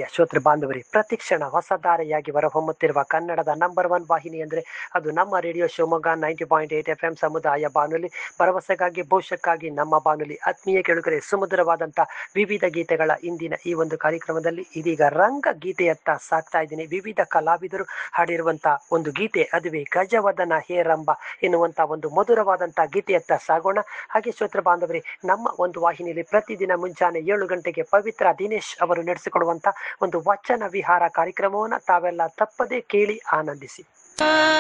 ಶ್ರೋತೃ ಬಾಂಧವರೇ ಪ್ರತಿಕ್ಷಣ ಹೊಸ ಧಾರೆಯಾಗಿ ಹೊರಹೊಮ್ಮುತ್ತಿರುವ ಕನ್ನಡದ ನಂಬರ್ ಒನ್ ವಾಹಿನಿ ಅಂದರೆ ಅದು ನಮ್ಮ radio Shivamogga ninety point eight F M ಸಮುದಾಯ ಬಾನುಲಿ ಭರವಸೆಗಾಗಿ ಭವಿಷ್ಯಕ್ಕಾಗಿ ನಮ್ಮ ಬಾನುಲಿ ಆತ್ಮೀಯ ಕೆಳುಗರೆ ಸುಮಧುರವಾದಂಥ ವಿವಿಧ ಗೀತೆಗಳ ಇಂದಿನ ಈ ಒಂದು ಕಾರ್ಯಕ್ರಮದಲ್ಲಿ ಇದೀಗ ರಂಗ ಗೀತೆಯತ್ತ ಸಾಕ್ತಾ ಇದ್ದೀನಿ ವಿವಿಧ ಕಲಾವಿದರು ಹಾಡಿರುವಂಥ ಒಂದು ಗೀತೆ ಅದುವೇ ಗಜವದನ ಹೇರಂಬ ಎನ್ನುವಂಥ ಒಂದು ಮಧುರವಾದಂಥ ಗೀತೆಯತ್ತ ಸಾಗೋಣ ಹಾಗೆ ಶ್ರೋತೃ ಬಾಂಧವರೇ ನಮ್ಮ ಒಂದು ವಾಹಿನಿಯಲ್ಲಿ ಪ್ರತಿದಿನ ಮುಂಜಾನೆ ಏಳು ಗಂಟೆಗೆ ಪವಿತ್ರ ದಿನೇಶ್ ಅವರು ನಡೆಸಿಕೊಡುವಂಥ ಒಂದು ವಚನ ವಿಹಾರ ಕಾರ್ಯಕ್ರಮವನ್ನು ತಾವೆಲ್ಲ ತಪ್ಪದೇ ಕೇಳಿ ಆನಂದಿಸಿ